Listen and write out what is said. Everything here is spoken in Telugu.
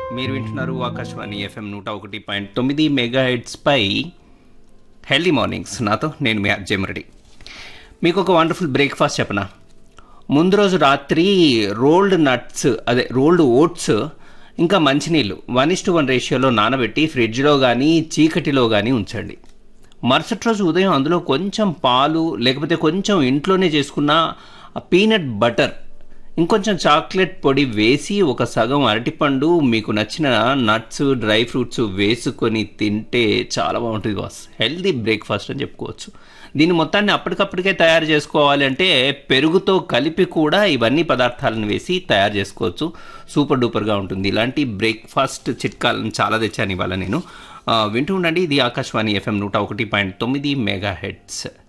మీరు వింటున్నారు ఆకాశవాణి ఎఫ్ఎం నూట ఒకటి పాయింట్ తొమ్మిది మెగా పై హెల్దీ మార్నింగ్స్ నాతో నేను మీ అర్జయ్ రెడ్డి మీకు ఒక వండర్ఫుల్ బ్రేక్ఫాస్ట్ చెప్పనా ముందు రోజు రాత్రి రోల్డ్ నట్స్ అదే రోల్డ్ ఓట్స్ ఇంకా మంచినీళ్ళు వన్ ఇస్ టు వన్ రేషియోలో నానబెట్టి ఫ్రిడ్జ్లో కానీ చీకటిలో కానీ ఉంచండి మరుసటి రోజు ఉదయం అందులో కొంచెం పాలు లేకపోతే కొంచెం ఇంట్లోనే చేసుకున్న పీనట్ బటర్ ఇంకొంచెం చాక్లెట్ పొడి వేసి ఒక సగం అరటిపండు మీకు నచ్చిన నట్స్ డ్రై ఫ్రూట్స్ వేసుకొని తింటే చాలా బాగుంటుంది బాస్ హెల్దీ బ్రేక్ఫాస్ట్ అని చెప్పుకోవచ్చు దీన్ని మొత్తాన్ని అప్పటికప్పటికే తయారు చేసుకోవాలి అంటే పెరుగుతో కలిపి కూడా ఇవన్నీ పదార్థాలను వేసి తయారు చేసుకోవచ్చు సూపర్ డూపర్గా ఉంటుంది ఇలాంటి బ్రేక్ఫాస్ట్ చిట్కాలను చాలా తెచ్చాను ఇవాళ నేను ఆ, వింటూ ఉండండి ఇది ఆకాశవాణి ఎఫ్ఎం నూట ఒకటి పాయింట్ తొమ్మిది మెగా హెడ్స్